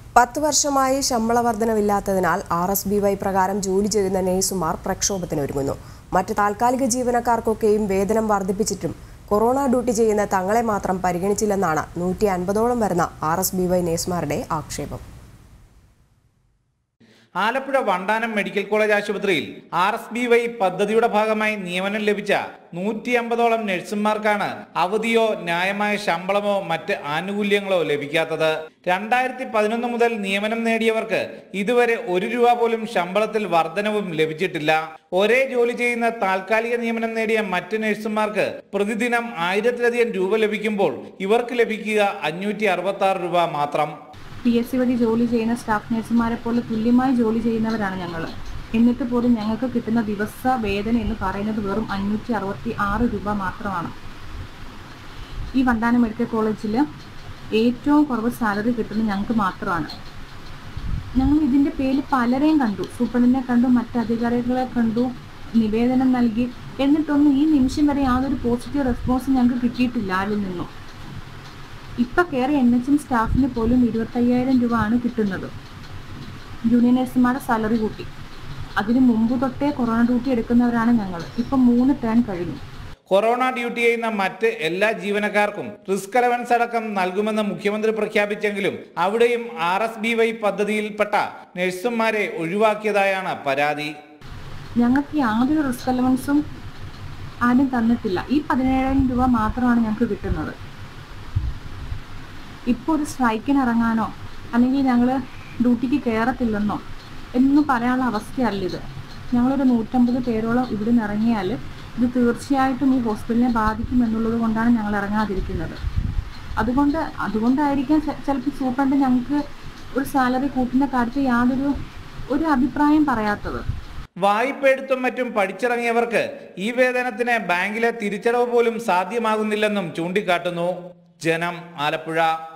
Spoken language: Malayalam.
പത്ത് വർഷമായി ശമ്പള വർധനവില്ലാത്തതിനാൽ ആർ എസ് ബി വൈ പ്രകാരം ജോലി ചെയ്യുന്ന നേഴ്സുമാർ പ്രക്ഷോഭത്തിനൊരുങ്ങുന്നു മറ്റ് താൽക്കാലിക ജീവനക്കാർക്കൊക്കെയും വേതനം വർദ്ധിപ്പിച്ചിട്ടും കൊറോണ ഡ്യൂട്ടി ചെയ്യുന്ന തങ്ങളെ മാത്രം പരിഗണിച്ചില്ലെന്നാണ് നൂറ്റി അൻപതോളം വരുന്ന ആർ എസ് ബി വൈ നേഴ്സുമാരുടെ ആക്ഷേപം ആലപ്പുഴ വണ്ടാനം മെഡിക്കൽ കോളേജ് ആശുപത്രിയിൽ ആർ എസ് ബി വൈ പദ്ധതിയുടെ ഭാഗമായി നിയമനം ലഭിച്ച നൂറ്റി അമ്പതോളം നഴ്സുമാർക്കാണ് അവധിയോ ന്യായമായ ശമ്പളമോ മറ്റ് ആനുകൂല്യങ്ങളോ ലഭിക്കാത്തത് രണ്ടായിരത്തി പതിനൊന്ന് മുതൽ നിയമനം നേടിയവർക്ക് ഇതുവരെ ഒരു രൂപ പോലും ശമ്പളത്തിൽ വർധനവും ലഭിച്ചിട്ടില്ല ഒരേ ജോലി ചെയ്യുന്ന താൽക്കാലിക നിയമനം നേടിയ മറ്റ് നഴ്സുമാർക്ക് പ്രതിദിനം ആയിരത്തിലധികം രൂപ ലഭിക്കുമ്പോൾ ഇവർക്ക് ലഭിക്കുക അഞ്ഞൂറ്റി അറുപത്തി ആറ് രൂപ മാത്രം പി എസ് സി വഴി ജോലി ചെയ്യുന്ന സ്റ്റാഫ് നഴ്സുമാരെ പോലെ തുല്യമായി ജോലി ചെയ്യുന്നവരാണ് ഞങ്ങൾ എന്നിട്ട് പോലും ഞങ്ങൾക്ക് കിട്ടുന്ന ദിവസ വേതന എന്ന് പറയുന്നത് വെറും അഞ്ഞൂറ്റി അറുപത്തി ആറ് രൂപ മാത്രമാണ് ഈ വണ്ടാനം മെഡിക്കൽ കോളേജിൽ ഏറ്റവും കുറവ് സാലറി കിട്ടുന്നത് ഞങ്ങൾക്ക് മാത്രമാണ് ഞങ്ങൾ ഇതിൻ്റെ പേരിൽ പലരെയും കണ്ടു സൂപ്രണ്ടിനെ കണ്ടു മറ്റ് അധികാരികളെ കണ്ടു നിവേദനം നൽകി എന്നിട്ടൊന്നും ഈ നിമിഷം വരെ യാതൊരു പോസിറ്റീവ് റെസ്പോൺസ് ഞങ്ങൾക്ക് കിട്ടിയിട്ടില്ല ആരിൽ നിന്നും ഇപ്പൊ കയറി എൻ എച്ച് എം സ്റ്റാഫിന് പോലും ഇരുപത്തയ്യായിരം രൂപ ആണ് കിട്ടുന്നത് ജൂനിയർ നഴ്സുമാരുടെ സാലറി കൂട്ടി അതിന് മുമ്പ് തൊട്ടേ കൊറോണ ഡ്യൂട്ടി എടുക്കുന്നവരാണ് ഞങ്ങൾ ഇപ്പൊ മൂന്ന് ടേൺ കഴിഞ്ഞു കൊറോണ ഡ്യൂട്ടി ചെയ്യുന്ന മറ്റ് എല്ലാ ജീവനക്കാർക്കും റിസ്ക് അലവൻസ് അടക്കം നൽകുമെന്ന് മുഖ്യമന്ത്രി പ്രഖ്യാപിച്ചെങ്കിലും അവിടെയും ആർ എസ് ബി വൈ പദ്ധതിയിൽപ്പെട്ട നഴ്സുമാരെ ഒഴിവാക്കിയതായാണ് പരാതി ഞങ്ങൾക്ക് യാതൊരു റിസ്ക് അലവൻസും ആരും തന്നിട്ടില്ല ഈ പതിനേഴായിരം രൂപ മാത്രമാണ് ഞങ്ങൾക്ക് കിട്ടുന്നത് ഇപ്പോൾ ഒരു സ്ട്രൈക്കിന് ഇറങ്ങാനോ അല്ലെങ്കിൽ ഞങ്ങൾ ഡ്യൂട്ടിക്ക് കയറത്തില്ലെന്നോ എന്നൊന്നും പറയാനുള്ള അവസ്ഥയല്ല ഇത് ഞങ്ങളൊരു നൂറ്റമ്പത് പേരോളം ഇവിടെ നിന്ന് ഇറങ്ങിയാൽ ഇത് തീർച്ചയായിട്ടും ഈ ഹോസ്പിറ്റലിനെ ബാധിക്കും എന്നുള്ളത് കൊണ്ടാണ് ഞങ്ങൾ ഇറങ്ങാതിരിക്കുന്നത് അതുകൊണ്ട് അതുകൊണ്ടായിരിക്കാം ചെ- ചിലപ്പോൾ സൂപ്രണ്ട് ഞങ്ങൾക്ക് ഒരു സാലറി കൂട്ടുന്ന കാര്യത്തിൽ യാതൊരു ഒരു അഭിപ്രായം പറയാത്തത് വായ്പ എടുത്തും മറ്റും പഠിച്ചിറങ്ങിയവർക്ക് ഈ വേതനത്തിന് ബാങ്കിലെ തിരിച്ചടവ് പോലും സാധ്യമാകുന്നില്ലെന്നും ചൂണ്ടിക്കാട്ടുന്നു ജനം ആലപ്പുഴ